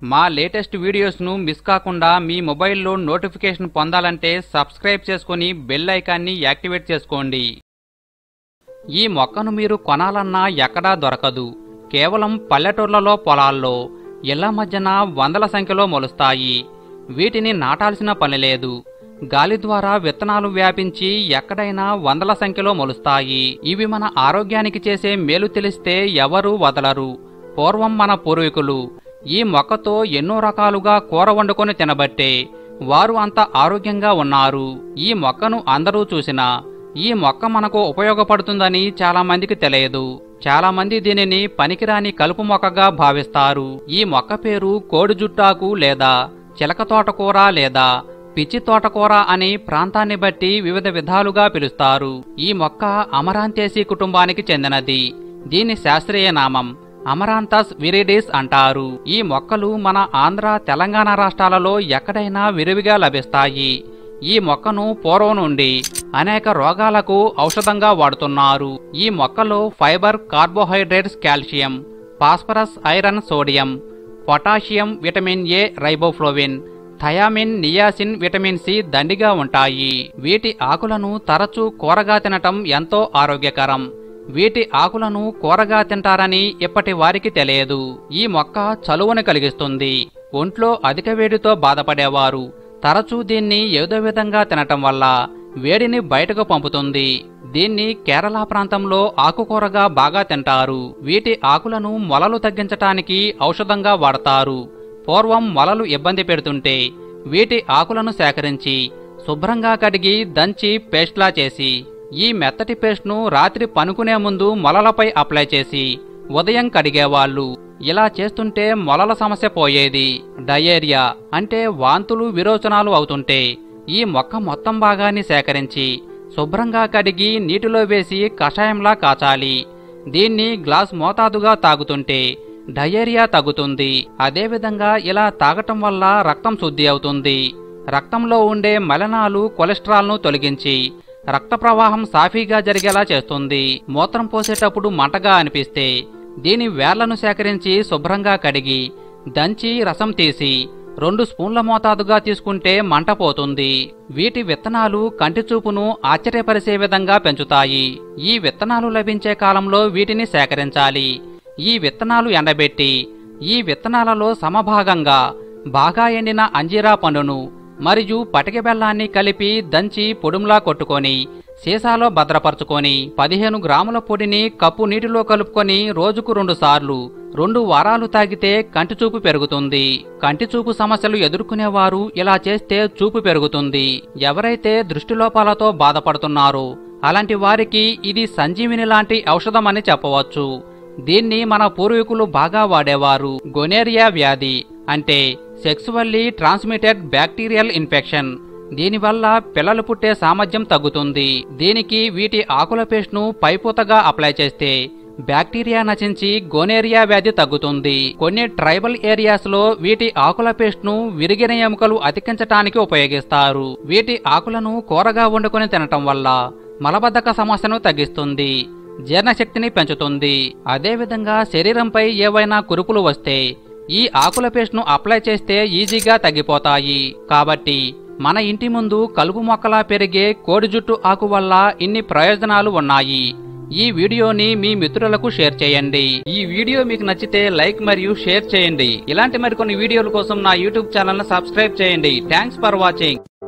మా latest వీడియోస్ను miss కాకుండా మీ మొబైల్లో నోటిఫికేషన్ పొందాలంటే సబ్స్క్రైబ్ చేసుకుని బెల్ ఐకాన్ని యాక్టివేట్ చేసుకోండి ఈ మొక్కను మీరు కొనాలన్నా ఎక్కడా దొరకదు కేవలం పల్లెటూర్లలో పొలాల్లో ఇళ్ల మధ్యన వందల సంఖ్యలో మొలుస్తాయి వీటిని నాటాల్సిన పని లేదు గాలి ద్వారా విత్తనాలు వ్యాపించి ఎక్కడైనా వందల సంఖ్యలో మొలుస్తాయి ఇవి మన ఆరోగ్యానికి చేసే మేలు తెలిస్తే ఎవరూ వదలరు పూర్వం మన పూర్వీకులు ఈ మొక్కతో ఎన్నో రకాలుగా కూర వండుకొని తినబట్టే వారు అంత ఆరోగ్యంగా ఉన్నారు ఈ మొక్కను అందరూ చూసినా ఈ మొక్క మనకు ఉపయోగపడుతుందని చాలా మందికి తెలియదు చాలా మంది దీనిని పనికిరాని కలుపు మొక్కగా భావిస్తారు ఈ మొక్క పేరు కోడి జుట్టాకు లేదా చిలక తోటకూర లేదా పిచ్చి తోటకూర అని ప్రాంతాన్ని బట్టి వివిధ విధాలుగా పిలుస్తారు ఈ మొక్క అమరాంతేసి కుటుంబానికి చెందినది దీని శాస్త్రీయ నామం అమరాంతస్ విరిడిస్ అంటారు ఈ మొక్కలు మన ఆంధ్ర తెలంగాణ రాష్ట్రాలలో ఎక్కడైనా విరివిగా లభిస్తాయి ఈ మొక్కను పూర్వం నుండి అనేక రోగాలకు ఔషధంగా వాడుతున్నారు ఈ మొక్కలో fibre carbohydrates calcium phosphorus iron sodium potassium vitamin A riboflavin thiamine niacin vitamin C దండిగా ఉంటాయి వీటి ఆకులను తరచూ కూరగా తినటం ఎంతో ఆరోగ్యకరం వీటి ఆకులను కూరగా తింటారని ఇప్పటి వారికి తెలియదు ఈ మొక్క చలువను కలిగిస్తుంది ఒంట్లో అధిక వేడితో బాధపడేవారు తరచూ దీన్ని ఏదో విధంగా తినటం వల్ల వేడిని బయటకు పంపుతుంది దీన్ని కేరళ ప్రాంతంలో ఆకుకూరగా బాగా తింటారు వీటి ఆకులను మొలలు తగ్గించటానికి ఔషధంగా వాడతారు పూర్వం మొలలు ఇబ్బంది పెడుతుంటే వీటి ఆకులను సేకరించి శుభ్రంగా కడిగి దంచి పేస్ట్లా చేసి ఈ మెత్తటి పేస్ట్ను రాత్రి పనుకునే ముందు మొలలపై అప్లై చేసి ఉదయం కడిగేవాళ్ళు ఇలా చేస్తుంటే మొలల సమస్య పోయేది డయేరియా అంటే వాంతులు విరోచనాలు అవుతుంటే ఈ మొక్క మొత్తం భాగాన్ని సేకరించి శుభ్రంగా కడిగి నీటిలో వేసి కషాయంలా కాచాలి దీన్ని గ్లాస్ మోతాదుగా తాగుతుంటే డయేరియా తగ్గుతుంది అదేవిధంగా ఇలా తాగటం వల్ల రక్తం శుద్ధి అవుతుంది రక్తంలో ఉండే మలనాలు కొలెస్ట్రాల్ను తొలగించి రక్త ప్రవాహం సాఫీగా జరిగేలా చేస్తుంది మూత్రం పోసేటప్పుడు మంటగా అనిపిస్తే దీని వేర్లను సేకరించి శుభ్రంగా కడిగి దంచి రసం తీసి రెండు స్పూన్ల మోతాదుగా తీసుకుంటే మంట పోతుంది వీటి విత్తనాలు కంటి చూపును ఆశ్చర్యపరిచే విధంగా పెంచుతాయి ఈ విత్తనాలు లభించే కాలంలో వీటిని సేకరించాలి ఈ విత్తనాలు ఎండబెట్టి ఈ విత్తనాలలో సమభాగంగా బాగా ఎండిన అంజీరా పండును మరియు పటిక బెల్లాన్ని కలిపి దంచి పొడుములా కొట్టుకొని సీసాలో భద్రపరచుకొని పదిహేను గ్రాముల పొడిని కప్పు నీటిలో కలుపుకొని రోజుకు రెండు సార్లు రెండు వారాలు తాగితే కంటి చూపు పెరుగుతుంది కంటి చూపు సమస్యలు ఎదుర్కొనేవారు ఇలా చేస్తే చూపు పెరుగుతుంది ఎవరైతే దృష్టిలోపాలతో బాధపడుతున్నారో అలాంటి వారికి ఇది సంజీవిని లాంటి ఔషధం అని చెప్పవచ్చు దీన్ని మన పూర్వీకులు బాగా వాడేవారు గొనేరియా వ్యాధి అంటే సెక్సువల్లీ ట్రాన్స్మిటెడ్ బ్యాక్టీరియల్ ఇన్ఫెక్షన్ దీనివల్ల పిల్లలు పుట్టే సామర్థ్యం తగ్గుతుంది దీనికి వీటి ఆకుల పేస్ట్ను పైపూతగా అప్లై చేస్తే బ్యాక్టీరియా నశించి గోనేరియా వ్యాధి తగ్గుతుంది కొన్ని ట్రైబల్ ఏరియాస్ లో వీటి ఆకుల పేస్ట్ ను విరిగిన ఎముకలు అతికించటానికి ఉపయోగిస్తారు వీటి ఆకులను కూరగా వండుకొని తినటం వల్ల మలబద్ధక సమస్యను తగ్గిస్తుంది జీర్ణశక్తిని పెంచుతుంది అదేవిధంగా శరీరంపై ఏవైనా కురుపులు వస్తే ఈ ఆకుల పేస్ట్ను అప్లై చేస్తే ఈజీగా తగ్గిపోతాయి కాబట్టి మన ఇంటి ముందు కలుపు మొక్కలా పెరిగే కోడి జుట్టు ఆకు వల్ల ఇన్ని ప్రయోజనాలు ఉన్నాయి ఈ వీడియోని మీ మిత్రులకు షేర్ చేయండి ఈ వీడియో మీకు నచ్చితే లైక్ మరియు షేర్ చేయండి ఇలాంటి మరికొన్ని వీడియోల కోసం నా యూట్యూబ్ ఛానల్ సబ్స్క్రైబ్ చేయండి థ్యాంక్స్ ఫర్ వాచింగ్